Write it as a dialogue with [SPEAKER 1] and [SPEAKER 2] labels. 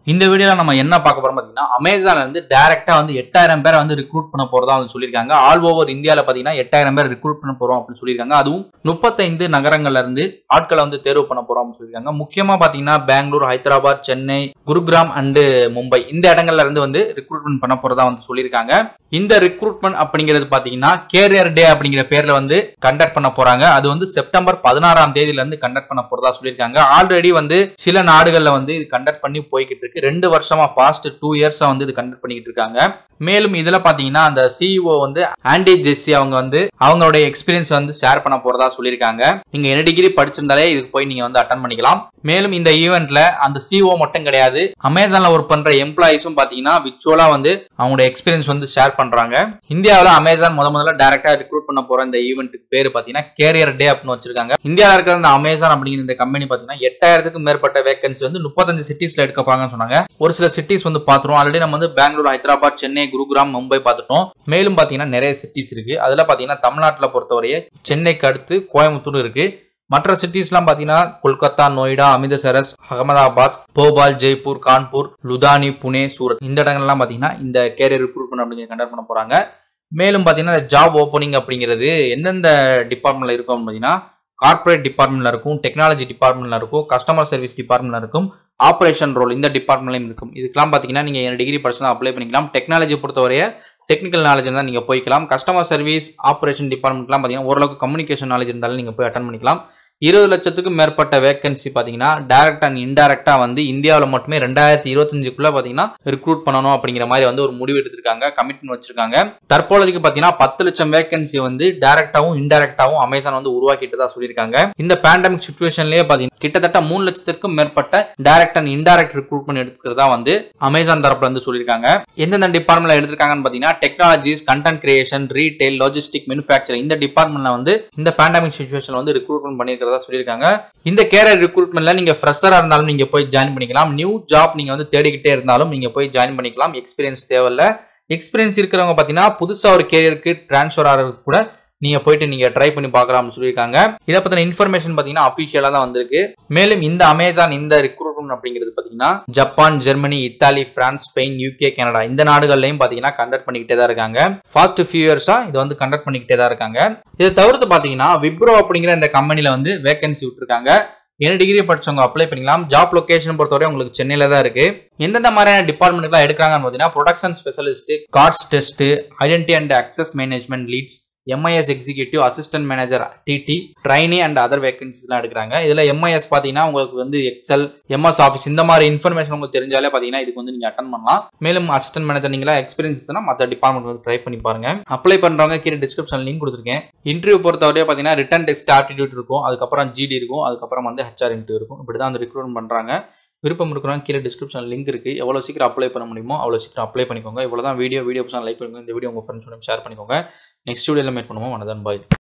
[SPEAKER 1] இந்த வீடியோல நம்ம என்ன பார்க்க போறோம் பார்த்தீங்கன்னா அமேசான்ல இருந்து டைரக்டா வந்து எட்டாயிரம் பேரை வந்து ரிக்ரூட் பண்ண போறதா வந்து சொல்லியிருக்காங்க ஆல் ஓவர் இந்தியாவில் பார்த்தீங்கன்னா எட்டாயிரம் பேர் ரிக்ரூட் பண்ண போறோம் அப்படின்னு சொல்லியிருக்காங்க அதுவும் முப்பத்தைந்து நகரங்கள்ல இருந்து ஆட்களை வந்து தேர்வு பண்ண போறோம் அப்படின்னு சொல்லியிருக்காங்க முக்கியமா பார்த்தீங்கன்னா பெங்களூர் ஹைதராபாத் சென்னை குருகிராம் அண்டு மும்பை இந்த இடங்கள்ல இருந்து வந்து ரிக்ரூட்மெண்ட் பண்ண போறதா வந்து சொல்லியிருக்காங்க இந்த ரிக்ரூட்மெண்ட் அப்படிங்கிறது பாத்தீங்கன்னா கேரியர் டே அப்படிங்கிற பேர்ல வந்து கண்டக்ட் பண்ண போறாங்க அது வந்து செப்டம்பர் பதினாறாம் தேதியில இருந்து கண்டக்ட் பண்ண போறதா சொல்லியிருக்காங்க ஆல்ரெடி வந்து சில நாடுகள்ல வந்து இது கண்டக்ட் பண்ணி போய்கிட்டு இருக்கு ரெண்டு வருஷமா பாஸ்ட் டூ இயர்ஸா வந்து இது கண்டக்ட் பண்ணிக்கிட்டு இருக்காங்க மேலும் இதுல பாத்தீங்கன்னா அந்த சிஇஓ வந்து ஆண்டி ஜெஸ்ஸி அவங்க வந்து அவங்களுடைய எக்ஸ்பீரியன்ஸ் வந்து ஷேர் பண்ண போறதா சொல்லியிருக்காங்க நீங்க என்ன டிகிரி படிச்சிருந்தாலே இதுக்கு போய் நீங்க வந்து அட்டன் பண்ணிக்கலாம் மேலும் இந்த ஈவெண்ட்ல அந்த சிஓ மட்டும் கிடையாது அமேசான்ல ஒர்க் பண்ற எம்ப்ளாயிஸும் பாத்தீங்கன்னா விச்சுவலா வந்து அவங்களோட எக்ஸ்பீரியன்ஸ் வந்து ஷேர் பண்றாங்க இந்தியாவில் அமேசான் முத முதல்ல டைரக்டா ரிக்ரூட் பண்ண போற இந்த ஈவெண்ட்டுக்கு பேரு பாத்தீங்கன்னா கேரியர் டே அப்படின்னு வச்சிருக்காங்க இந்தியாவில் இருக்கிற இந்த அமேசான் அப்படிங்கிற இந்த கம்பெனி பாத்தீங்கன்னா எட்டாயிரத்துக்கும் மேற்பட்ட வேகன்சி வந்து முப்பத்தஞ்சு சிட்டிஸ்ல எடுக்க போறாங்கன்னு சொன்னாங்க ஒரு சில சிட்டிஸ் வந்து பாத்துருவோம் ஆல்ரெடி நம்ம வந்து பெங்களூர் ஹைதராபாத் சென்னை குருகிராம் மும்பை பார்த்துட்டோம் மேலும் பாத்தீங்கன்னா நிறைய சிட்டிஸ் இருக்கு அதுல பாத்தீங்கன்னா தமிழ்நாட்டில் பொறுத்தவரையே சென்னைக்கு அடுத்து கோயம்புத்தூர் இருக்கு மற்ற சிட்டிஸ்லாம் பார்த்தீங்கன்னா கொல்கத்தா நொய்டா அமிர்தசரஸ் அகமதாபாத் போபால் ஜெய்ப்பூர் கான்பூர் லுதானி புனே சூரத் இந்த இடங்கள்லாம் பார்த்தீங்கன்னா இந்த கேரியர் ரிக்ரூட்மெண்ட் அப்படிங்கிற கண்டக்ட் பண்ண போறாங்க மேலும் பார்த்தீங்கன்னா ஜாப் ஓப்பனிங் அப்படிங்கிறது எந்தெந்த டிபார்ட்மெண்ட்ல இருக்கும் பார்த்தீங்கன்னா கார்ப்பரேட் டிபார்ட்மெண்ட்ல இருக்கும் டெக்னாலஜி டிபார்ட்மெண்ட்ல இருக்கும் கஸ்டமர் சர்வீஸ் டிபார்ட்மெண்ட்ல இருக்கும் ஆப்ரேஷன் ரோல் இந்த டிபார்ட்மெண்ட்லையும் இருக்கும் இதுக்கெல்லாம் பார்த்தீங்கன்னா நீங்கள் என்ன டிகிரி படிச்சுனா அப்ளை பண்ணிக்கலாம் டெக்னாலஜி பொறுத்தவரைய டெக்னிக்கல் நாலேஜ் இருந்தால் நீங்கள் போய்க்கலாம் கஸ்டமர் சர்வீஸ் ஆப்ரேஷன் டிபார்ட்மெண்ட்லாம் பார்த்தீங்கன்னா ஓரளவுக்கு கம்யூனிகேஷன் நாலேஜ் இருந்தாலும் நீங்கள் போய் அட்டன் பண்ணிக்கலாம் இருபது லட்சத்துக்கும் மேற்பட்ட வேகன்சி பார்த்தீங்கன்னா டைரக்ட் அண்ட் இன்டைரக்டா வந்து இந்தியாவில் மட்டுமே ரெண்டாயிரத்தி இருபத்தஞ்சுக்குள்ள பார்த்தீங்கன்னா ரிக்ரூட் பண்ணணும் அப்படிங்கிற மாதிரி வந்து ஒரு முடிவு எடுத்திருக்காங்க கமிட்மெண்ட் வச்சிருக்காங்க தற்போதைக்கு பார்த்தீங்கன்னா பத்து லட்சம் வேகன்சி வந்து டைரக்டாவும் இன்டைரக்டாவும் அமேசான் வந்து உருவாக்கிட்டு தான் சொல்லியிருக்காங்க இந்த பேண்டமிக் சுச்சுவேஷன்லேயே பார்த்தீங்கன்னா கிட்டத்தட்ட மூணு லட்சத்திற்கும் மேற்பட்ட டைரக்ட் அண்ட் இன்டைரக்ட் ரிக்ரூட்மெண்ட் எடுக்கிறதா வந்து அமேசான் தரப்புல இருந்து சொல்லியிருக்காங்க எந்தெந்த டிபார்ட்மெண்ட்ல எடுத்திருக்காங்கன்னு பார்த்தீங்கன்னா technologies content creation retail logistic manufacturing இந்த டிபார்ட்மெண்ட்ல வந்து இந்த பேண்டமிக் சுச்சுவேஷன் வந்து ரிக்ரூட்மெண்ட் பண்ணியிருக்கிறதா சொல்லியிருக்காங்க இந்த கேரியர் ரிக்ரூட்மெண்ட்ல நீங்க ஃப்ரெஷரா இருந்தாலும் நீங்க போய் ஜாயின் பண்ணிக்கலாம் நியூ ஜாப் நீங்க வந்து தேடிக்கிட்டே இருந்தாலும் நீங்க போய் ஜாயின் பண்ணிக்கலாம் எக்ஸ்பீரியன்ஸ் தேவையில்ல எக்ஸ்பீரியன்ஸ் இருக்கிறவங்க பார்த்தீங்கன்னா புதுசா ஒரு கேரியருக்கு டிரான்ஸ்ஃபர் ஆகிறதுக்கு கூட நீங்க போயிட்டு நீங்க ட்ரை பண்ணி பார்க்கலாம்னு சொல்லியிருக்காங்க இதை பத்தின இன்ஃபர்மேஷன் பாத்தீங்கன்னா அபிஷியலா தான் வந்திருக்கு மேலும் இந்த அமேசான் இந்த ரிக்ரூட்மெண்ட் அப்படிங்கிறது பாத்தீங்கன்னா Japan Germany Italy France Spain UK Canada இந்த நாடுகள்லையும் பாத்தீங்கன்னா கண்டக்ட் பண்ணிக்கிட்டே தான் இருக்காங்க ஃபாஸ்ட் ஃபியூ இயர்ஸா இது வந்து கண்டக்ட் பண்ணிக்கிட்டே தான் இருக்காங்க இதை தவிர்த்து பாத்தீங்கன்னா விப்ரோ அப்படிங்கிற இந்த கம்பெனில வந்து வேகன்சி விட்டுருக்காங்க என்ன டிகிரி படிச்சவங்க அப்ளை பண்ணிக்கலாம் ஜாப் லொகேஷன் பொறுத்தவரை உங்களுக்கு சென்னையில தான் இருக்கு எந்தெந்த மாதிரியான டிபார்ட்மெண்ட்லாம் எடுக்கிறாங்கன்னு பார்த்தீங்கன்னா production specialist guards test identity and access management leads MIS executive assistant manager TD trainee and other வேகன்சிஸ்லாம் எடுக்கிறாங்க இதில் எம்ஐஎஸ் பார்த்தீங்கன்னா உங்களுக்கு வந்து எக்ஸல் எம்எஸ் ஆஃபீஸ் இந்த மாதிரி இன்ஃபர்மேஷன் உங்களுக்கு தெரிஞ்சாலே பார்த்தீங்கன்னா இதுக்கு வந்து நீங்கள் அட்டன் பண்ணலாம் மேலும் அசிஸ்டன்ட் மேனேஜர் நீங்களா எக்ஸ்பீரியன்ஸ்னா மற்ற டிபார்ட்மெண்ட் வந்து ட்ரை பண்ணி பாருங்க அப்ளை பண்ணுறவங்க கீழே டிஸ்கிரிப்ஷன் லிங்க் கொடுத்துருக்கேன் இன்டர்வியூ பொறுத்தவரையே பார்த்தீங்கன்னா ரிட்டன் டெஸ்ட் ஆப்டிடியூட் இருக்கும் அதுக்கப்புறம் ஜிடி இருக்கும் அதுக்கப்புறம் வந்து ஹெச்ஆர் இன்டர்வியூ இருக்கும் இப்படி தான் வந்து ரிக்ரூட்மெண்ட் பண்ணுறாங்க விருப்பம் இருக்கிறவங்க கீழே டிஸ்கிரிப்ஷன் லிங்க் இருக்கு எவ்வளோ சீக்கிரம் அப்ளை பண்ண முடியுமோ அவ்வளோ சீக்கிரம் அப்ளை பண்ணிக்கோங்க இவ்வளோ தான் வீடியோ வீடியோ லைக் பண்ணுங்க இந்த வீடியோ உங்கள் ஃப்ரெண்ட்ஸோட ஷேர் பண்ணிக்கோங்க நெக்ஸ்ட் வீடியோவில் மீட் பண்ணுவோம் வணக்கம் பாய்